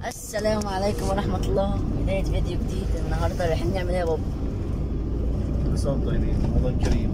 السلام عليكم ورحمة الله بداية فيديو جديد النهاردة رايحين نعمل ايه يا بابا؟ كل سنة وانتم طيبين رمضان كريم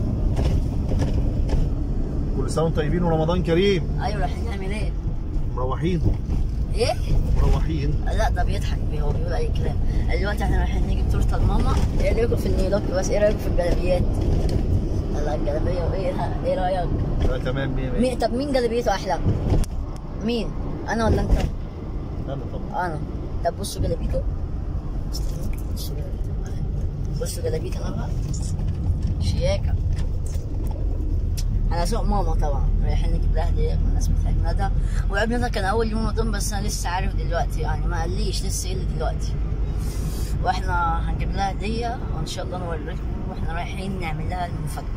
كل سنة وانتم طيبين ورمضان كريم أيوة رايحين نعمل ايه؟ مروحين ايه؟ مروحين لا ده بيضحك بيه هو بيقول أي كلام دلوقتي احنا رايحين نجيب تورتة لماما ايه رأيكم في النيلوك بس ايه رأيكم في الجلابيات؟ لا الجلابية وايه ايه رأيك؟ لا تمام مية مية مين طب مين جلابيته أحلى؟ مين؟ أنا ولا أنت؟ انا طبعا أنا طب بصوا جلابيته استنوا، بصوا جلابيته بصوا جلابيته أنا بقى شياكة على ذوق ماما طبعا رايحين نجيب لها هدية بمناسبة عيد ميلادها وعيد ميلادها كان أول يوم رمضان بس أنا لسه عارف دلوقتي يعني ما قاليش لسه إيه اللي دلوقتي واحنا هنجيب لها هدية وإن شاء الله نوريكم واحنا رايحين نعمل لها المفاجأة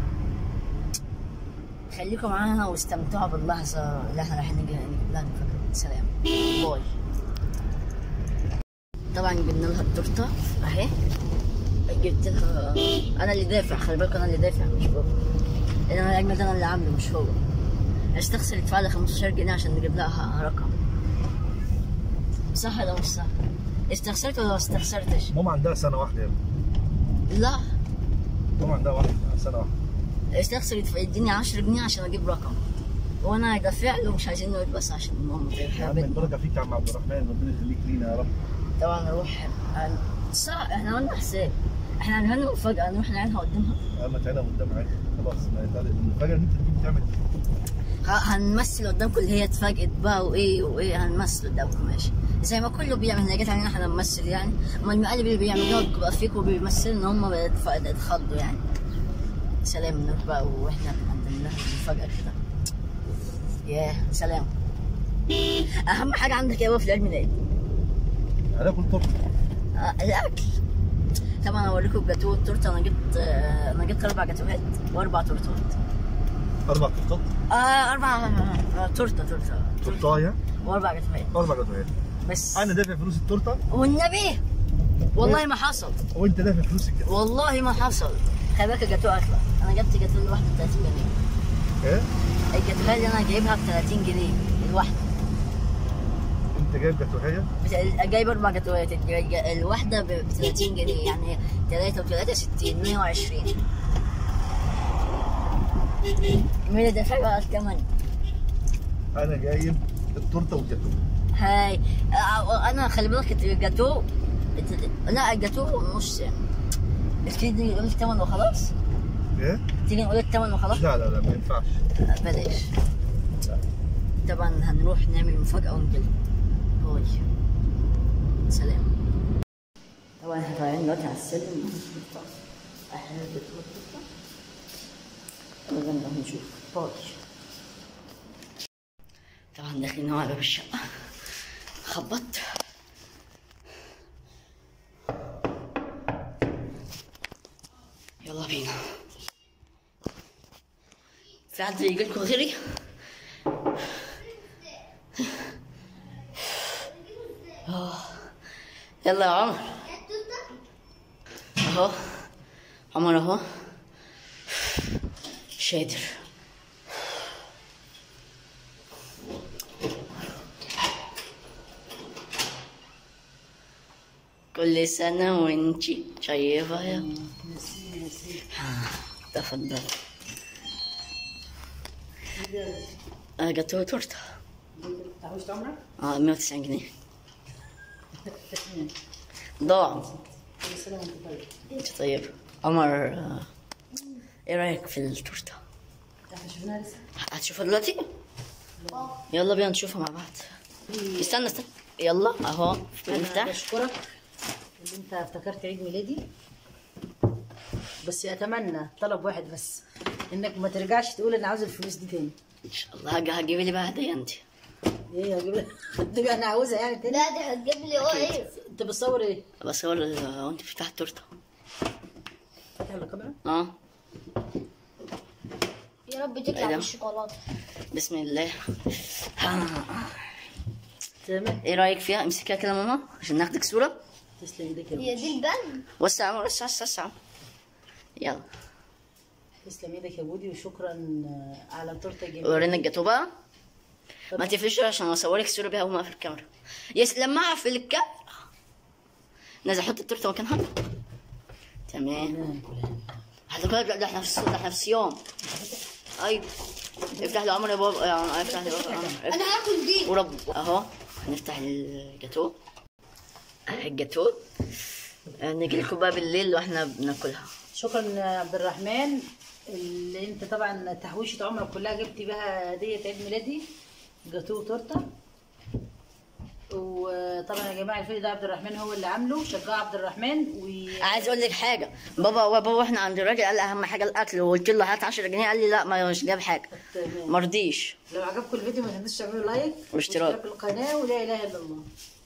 خليكم معانا واستمتعوا باللحظة اللي احنا رايحين نجيب نجيب لها المفاجأة سلام باي طبعا جبنا لها التورته اهي جبت لها انا اللي دافع خلي بالك انا اللي دافع مش بابا لان انا الاجمل انا اللي عامله مش هو استخسر يدفع لي 15 جنيه عشان نجيب لها رقم صح ولا مش صح؟ استخسرت ولا ما استخسرتش؟ ماما عندها سنة واحدة يا ابني لا ماما عندها واحدة سنة واحدة استخسر يدفع يديني 10 جنيه عشان اجيب رقم وانا دافع له مش عايزين نقعد بس عشان ماما يا عم تحب البركة فيك يا عم عبد الرحمن ربنا يخليك لينا يا رب طبعا نروح هن- صح احنا عملنا حساب احنا عملنا مفاجأة نروح نعينها قدامها اما تعالى قدام عادي خلاص ما يتعالى المفاجأة ان انت تجيب تعمل ه- هنمثل قدامكم اللي هي اتفاجئت بقى وايه وايه هنمثل قدامكم ماشي زي ما كله بيعمل هنا جت علينا احنا نمثل يعني اما المقالب اللي بيعملوها بتبقى فيكم بيمثلوا ان هم بيتف- اتخضوا يعني سلام نروح بقى واحنا عندنا لها مفاجأة كده ياه سلام اهم حاجة عندك يا بابا في العيد ميلاد هناكل تورته آه، الاكل طبعا اوريكم الجاتوه التورته انا جبت آه، انا جبت اربع جاتوهات واربع تورتات اربع تورتات اه اربع آه، تورته تورته تورتايه واربع جاتوهات اربع جاتوهات بس انا دافع فلوس التورته والنبي والله ما حصل وانت دافع فلوس الجاتوه والله ما حصل خلي بالك الجاتوه اغلى انا جبت جاتوه الواحده ب 30 جنيه ايه الجاتوه اللي انا جايبها ب 30 جنيه الواحده انت جايب جاتوهيه بت- جايب اربع جاتوهات الج- الواحده ب 30 جنيه يعني 3 و3 60 120 مين اللي دافع بقى الثمن؟ انا جايب التورته والجاتوه هاي آه، انا خلي بالك الجاتو لا الجاتو نص تيجي نقول الثمن وخلاص ايه تيجي نقول الثمن وخلاص لا لا لا ما ينفعش بلاش طبعا هنروح نعمل مفاجأة ونجيلكم باي سلام طبعا احنا طالعين دلوقتي على السلم احنا بنطلب طبعا نروح نشوف باي طبعا داخلين اهو على باب الشقة خبطت يلا بينا في حد يجيلكوا غيري؟ آه. يلا يا عمر اهو عمر اهو شادر كل سنة وانتي طيبة يا آه، تفضل آه، جاتوه تورته تعوشت عمرك؟ اه 190 جنيه ضاع كل سنة وانت طيب. انت طيب عمر آه، ايه رايك في التورته احنا شفناها لسه؟ هتشوفها دلوقتي يلا بينا نشوفها مع بعض استنى استنى يلا اهو انا نفتح بشكرك اللي انت افتكرت عيد ميلادي بس اتمنى طلب واحد بس انك ما ترجعش تقول انا عاوز الفلوس دي تاني ان شاء الله هجي هجيب لي بقى هديه انت ايه هجيب لك دي انا عاوزها يعني تاني لا دي هتجيب لي اه ايه انت بتصور ايه؟ بس هو وانت بتفتح التورته فاتح الكاميرا؟ اه يا رب ايه تطلع ده؟ بالشوكولاته بسم الله آه. تمام ايه رايك فيها امسكها كده يا ماما عشان ناخدك صوره تسلم ايدك يا هي بودي دي البن وسع يا عمر وسع وسع وسع يلا تسلم ايدك يا بودي وشكرا على التورته الجميله ورينا الجاتوه بقى ما تقفلش عشان اصورك الصوره بيها وما في الكاميرا يس لما اقفل الكاميرا نازل احط التورته مكانها تمام هتاكل لا ده احنا في الص- ده احنا في الصيام ايوه افتح لي عمر يا بابا يا- افتح لي بابا عمر. انا هاكل دي ورب اهو هنفتح الجاتو الجاتو نجي لكم بقى بالليل واحنا بناكلها شكرا يا عبد الرحمن اللي انت طبعا تحويشة عمرك كلها جبت بيها هدية عيد ميلادي جاتوه وتورته وطبعا يا جماعه الفيديو ده عبد الرحمن هو اللي عامله شجعوا عبد الرحمن و عايز اقول لك حاجه بابا بابا واحنا عند الراجل قال لي اهم حاجه الاكل وقلت له هات 10 جنيه قال لي لا ما مش جاب حاجه تمام. ما رضيش لو عجبكم الفيديو ما تنسوش تعملوا لايك واشتراك. في القناه ولا اله الا الله